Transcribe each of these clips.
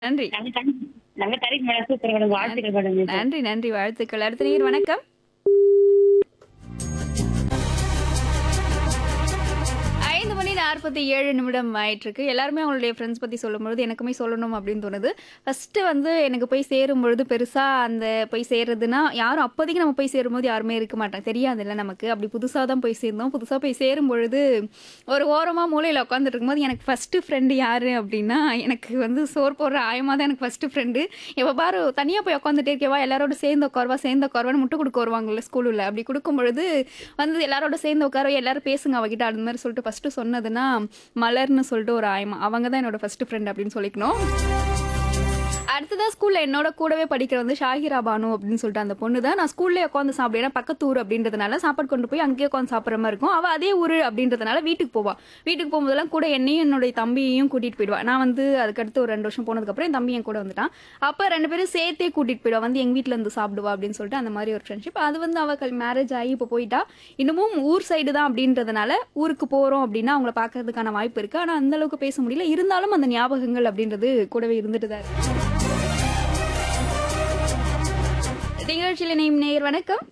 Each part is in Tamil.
நன்றி நல்ல தனி நல்ல தனிக்கு மேடம் சூப்பர் மேடம் வாழ்த்துக்கள் மேடம் நன்றி நன்றி வாழ்த்துக்கள் அடுத்த நீர் வணக்கம் ஐந்து மணி நாற்பத்தி ஏழு நிமிடம் ஆயிட்டிருக்கு எல்லாருமே அவங்களுடைய ஃப்ரெண்ட்ஸ் பற்றி சொல்லும்பொழுது எனக்குமே சொல்லணும் அப்படின்னு தோணுது ஃபஸ்ட்டு வந்து எனக்கு போய் சேரும் பொழுது பெருசாக அந்த போய் சேர்றதுன்னா யாரும் அப்போதைக்கு நம்ம போய் சேரும்போது யாருமே இருக்க மாட்டாங்க தெரியாதுல்ல நமக்கு அப்படி புதுசாக தான் போய் சேர்ந்தோம் புதுசாக போய் சேரும் பொழுது ஒரு ஓரமாக மூலையில் உட்காந்துட்டு இருக்கும்போது எனக்கு ஃபஸ்ட்டு ஃப்ரெண்டு யார் அப்படின்னா எனக்கு வந்து சோறு போடுற ஆயமாக தான் எனக்கு ஃபஸ்ட்டு ஃப்ரெண்டு இப்போ பாரு தனியாக போய் உட்காந்துட்டே இருக்கேவா எல்லாரோட சேர்ந்து உட்காருவா சேர்ந்து உட்காருவான்னு முட்டை கொடுக்க வருவாங்கல்ல ஸ்கூலில் அப்படி கொடுக்கும் பொழுது வந்து எல்லாரோட சேர்ந்து உட்கார எல்லாரும் பேசுங்க அவகிட்ட அந்த மாதிரி சொல்லிட்டு ஃபஸ்ட்டு சொன்னதுன்னா மலர்னு சொல்லிட்டு ஒரு ஆயமா அவங்க தான் என்னோட ஃபஸ்ட்டு ஃப்ரெண்ட் அப்படின்னு சொல்லிக்கணும் அடுத்ததான் ஸ்கூலில் என்னோட கூடவே படிக்கிற வந்து ஷாஹிரா பானு அப்படின்னு சொல்லிட்டு அந்த பொண்ணு தான் நான் ஸ்கூல்லே உட்காந்து சாப்பிடுவேன் பக்கத்து ஊர் அப்படின்றதுனால சாப்பாடு கொண்டு போய் அங்கேயே உட்காந்து சாப்பிட்ற மாதிரி இருக்கும் அவள் அதே ஊர் அப்படின்றதுனால வீட்டுக்கு போவா வீட்டுக்கு போகும்போதெல்லாம் கூட என்னையும் என்னுடைய தம்பியையும் கூட்டிட்டு போயிடுவா நான் வந்து அதுக்கடுத்து ஒரு ரெண்டு வருஷம் போனதுக்கப்புறம் என் தம்பி என் கூட வந்துட்டான் அப்போ ரெண்டு பேரும் சேர்த்தே கூட்டிட்டு போயிடுவா வந்து எங்கள் வீட்டில் இருந்து சாப்பிடுவா அப்படின்னு சொல்லிட்டு அந்த மாதிரி ஒரு ஃப்ரெண்ட்ஷிப் அது வந்து அவள் மேரேஜ் ஆகி இப்போ போயிட்டா இன்னமும் ஊர் சைடு தான் அப்படின்றதுனால ஊருக்கு போகிறோம் அப்படின்னா அவங்கள பார்க்கறதுக்கான வாய்ப்பு இருக்குது ஆனால் அந்த அளவுக்கு பேச முடியல இருந்தாலும் அந்த ஞாபகங்கள் அப்படின்றது கூடவே இருந்துட்டு தான் இருக்கு நிகழ்ச்சியில் நேம் நேயர் வணக்கம்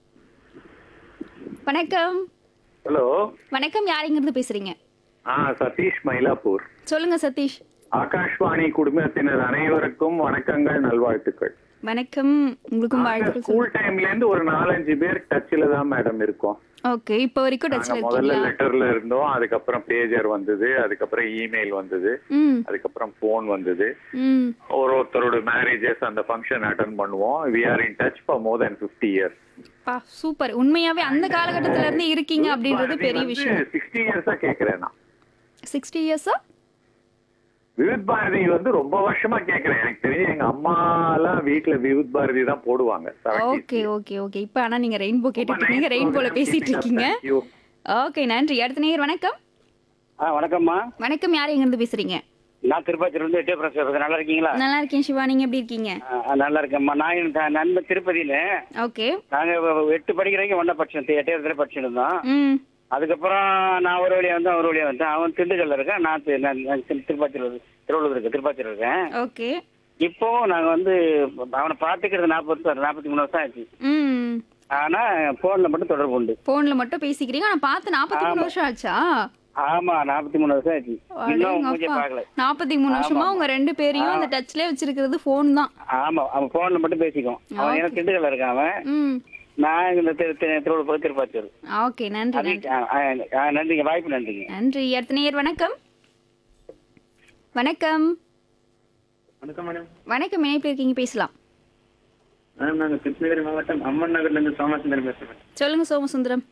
வணக்கம் ஹலோ வணக்கம் யாருங்கிறது பேசுறீங்க ஆ சதீஷ் மயிலாப்பூர் சொல்லுங்க சதீஷ் ஆகாஷ்வாணி குடும்பத்தினர் அனைவருக்கும் வணக்கங்கள் நல்வாழ்த்துக்கள் வணக்கம் உங்களுக்கும் வாழ்த்துக்கள் ஸ்கூல் டைம்ல இருந்து ஒரு நாலஞ்சு பேர் டச்ல தான் மேடம் இருக்கோம் ஓகே இப்போ வரைக்கும் டச்ல நாங்க முதல்ல இருக்கீங்களா லெட்டர்ல இருந்தோம் அதுக்கப்புறம் பேஜர் வந்தது அதுக்கப்புறம் இமெயில் வந்தது ம் அதுக்கப்புறம் போன் வந்தது ம் ஒரு ஒருத்தரோட மேரேஜஸ் அந்த ஃபங்க்ஷன் அட்டன் பண்ணுவோம் we are in touch for more then fifty years பா சூப்பர் உண்மையாவே அந்த காலகட்டத்துல இருந்து இருக்கீங்க அப்படின்றது பெரிய விஷயம் சிக்ஸ்டி இயர்ஸா கேக்குறேன் நான் சிக்ஸ்டி இயர்ஸா விவித் பாரதி வந்து ரொம்ப வருஷமா கேக்குறேன் எனக்கு தெரியும் எங்க அம்மா எல்லாம் வீட்டுல விவித் பாரதி தான் போடுவாங்க 70s. ஓகே ஓகே ஓகே இப்போ ஆனா நீங்க ரெயின்போ கேட்டுட்டு இருக்கீங்க nice ரெயின்போல program. பேசிட்டு இருக்கீங்க Thank you. ஓகே நன்றி அடுத்த நேயர் வணக்கம் ஆ வணக்கம்மா வணக்கம் யார் எங்க இருந்து பேசுறீங்க நான் திருப்பதியில இருந்து எட்டே பிரஸ் பேசுறேன் நல்லா இருக்கீங்களா நல்லா இருக்கேன் சிவா நீங்க எப்படி இருக்கீங்க ஆ, நல்லா இருக்கேம்மா நான் என் த- நண்பன் திருப்பதியில ஓகே நாங்க வ- வ- எட்டு படிக்கிற வரைக்கும் ஒன்னா படிச்சோம் எட்டே இடத்துல படிச்சுட்டு இருந்தோம் ம் அதுக்கப்புறம் நான் ஒரு வழியா வந்தேன் ஒரு வழியா வந்தேன் அவன் திண்டுக்கல்ல இருக்கேன் நான் தி- நான் நான் திரு- திருப்பாச்சியில் திருவள்ளூர் இருக்கேன் திருப்பாச்சியில் இருக்கேன் ஓகே இப்போ நாங்க வந்து அவனை பார்த்துக்கிறது நாற்பது நாற்பத்தி மூணு வருஷம் ஆச்சு ம் ஆனா போன்ல மட்டும் தொடர்பு உண்டு போன்ல மட்டும் பேசிக்கிறீங்க ஆனா பார்த்து நாற்பத்தி மூணு வருஷம் ஆச்சா ஆமா நாற்பத்தி மூணு வருஷம் ஆச்சு இன்னும் மூஞ்சி பார்க்கல நாற்பத்தி மூணு வருஷமா உங்க ரெண்டு பேரையும் அந்த டச்லயே வச்சிருக்கிறது போன் தான் ஆமா அவன் போன்ல மட்டும் பேசிக்குவோம் அவன் எனக்கு திண்டுக்கல்ல இருக்கான் அவன் ம் நான் இந்த திரு- திரு- திருவள்ளூர் திருப்பாச்சூர் ஓகே நன்றி அது நன்றி ஆ, ஆ, ஆ, நன்றிங்க வாய்ப்பு நன்றிங்க நன்றி அடுத்த நேயர் வணக்கம் வணக்கம் வணக்கம் மேடம் வணக்கம் இணைப்பில் இருக்கீங்க பேசலாம் மேடம் நாங்கள் கிருஷ்ணகிரி மாவட்டம் அம்மன் நகர்ல இருந்து சோமசுந்தரம் பேசுறேன் சொல்லுங்க சோமசுந்தரம்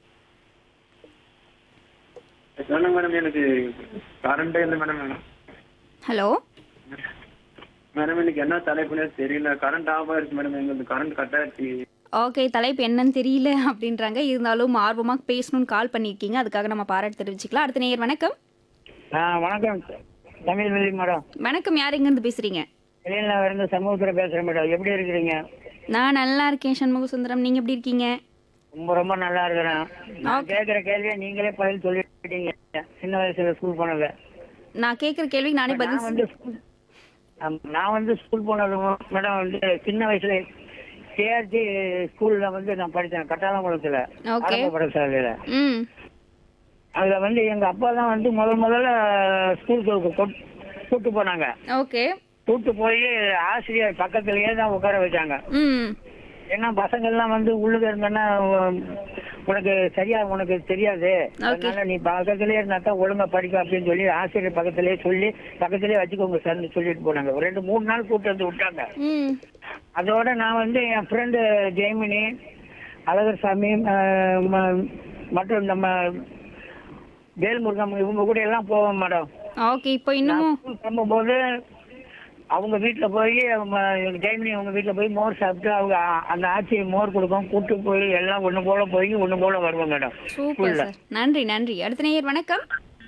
சொன்னேன் மேடம் எனக்கு கரண்டே இல்லை மேடம் மேடம் ஹலோ மேடம் எனக்கு என்ன தலைப்புனே தெரியல கரண்ட் ஆஃப் ஆயிடுச்சு மேடம் எங்களுக்கு கரண்ட் கட் ஆயிடுச்சு ஓகே தலைப்பு என்னன்னு தெரியல அப்படின்றாங்க இருந்தாலும் ஆர்வமாக பேசணும்னு கால் பண்ணியிருக்கீங்க அதுக்காக நம்ம பாராட்டு தெரிவிச்சுக்கலாம் அடுத்த நேயர் வணக்கம் ஆ வணக்கம் தமிழ் மொழி மேடம் வணக்கம் யார் எங்கேருந்து பேசுறீங்க வெளியில் இருந்து சமூகத்தில் பேசுகிறேன் மேடம் எப்படி இருக்கிறீங்க நான் நல்லா இருக்கேன் சண்முக சுந்தரம் நீங்க எப்படி இருக்கீங்க ரொம்ப ரொம்ப நல்லா இருக்கிறேன் நான் கேட்குற கேள்வியை நீங்களே பதில் சொல்லிட்டீங்க சின்ன வயசுல ஸ்கூல் போனது நான் கேட்குற கேள்விக்கு நானே பதில் நான் வந்து ஸ்கூல் நான் வந்து ஸ்கூல் போனது மேடம் வந்து சின்ன வயசுல கேஆர்ஜி ஸ்கூல்ல வந்து நான் படித்தேன் கட்டாளங்குளத்தில் Okay. ஆரம்ப பாடசாலையில் ம் அதில் வந்து எங்கள் அப்பா தான் வந்து முதல் முதல்ல ஸ்கூலுக்கு கூட்டு போனாங்க ஓகே கூட்டு போய் ஆசிரியர் பக்கத்துலயே தான் உட்கார வச்சாங்க ம் ஏன்னா பசங்கள்லாம் வந்து உள்ளுக்கு இருந்தோன்னா உ- உனக்கு சரியா உனக்கு தெரியாது அதனால நீ பக்கத்துலயே இருந்தா தான் ஒழுங்கா படிக்க அப்படின்னு சொல்லி ஆசிரியர் பக்கத்துலயே சொல்லி பக்கத்துலயே வச்சுக்கோங்க சார்னு சொல்லிட்டு போனாங்க ஒரு ரெண்டு மூணு நாள் கூட்டு வந்து விட்டாங்க ம் அதோட நான் வந்து என் ஃப்ரெண்டு ஜெய்மினி அழகர் சாமி அஹ், ம- மற்றும் நம்ம வேல்முருகன் இவங்க கூட எல்லாம் போவோம் மேடம் ஓகே இப்போ இன்னமும் ஸ்கூல் கிளம்பும்போது அவங்க வீட்டுல போய் அவங்க ஜெயமினி அவங்க வீட்டுல போய் மோர் சாப்பிட்டு அவங்க அ- அந்த ஆட்சியை மோர் கொடுக்கும் கூட்டு போய் எல்லாம் ஒண்ணு போல போய் ஒண்ணு போல வருவோம் மேடம் சூப்பர் சார் நன்றி நன்றி அடுத்த நேயர் வணக்கம்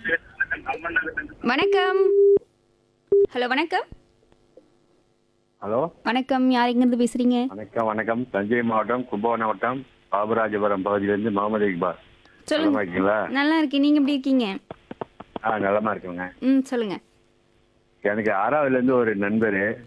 வணக்கம் ஹலோ வணக்கம் ஹலோ வணக்கம் யார் எங்கேருந்து பேசுறீங்க வணக்கம் வணக்கம் தஞ்சை மாவட்டம் கும்பகோணம் வட்டம் பாபராஜபுரம் பகுதியிலிருந்து முகமது இக்பால் சொல்லுங்க நலமா இருக்கீங்களா நல்லா இருக்கேன் நீங்க எப்படி இருக்கீங்க ஆ நலமா இருக்குங்க ம் சொல்லுங்க எனக்கு ஆறாவதுல இருந்து ஒரு நண்பர்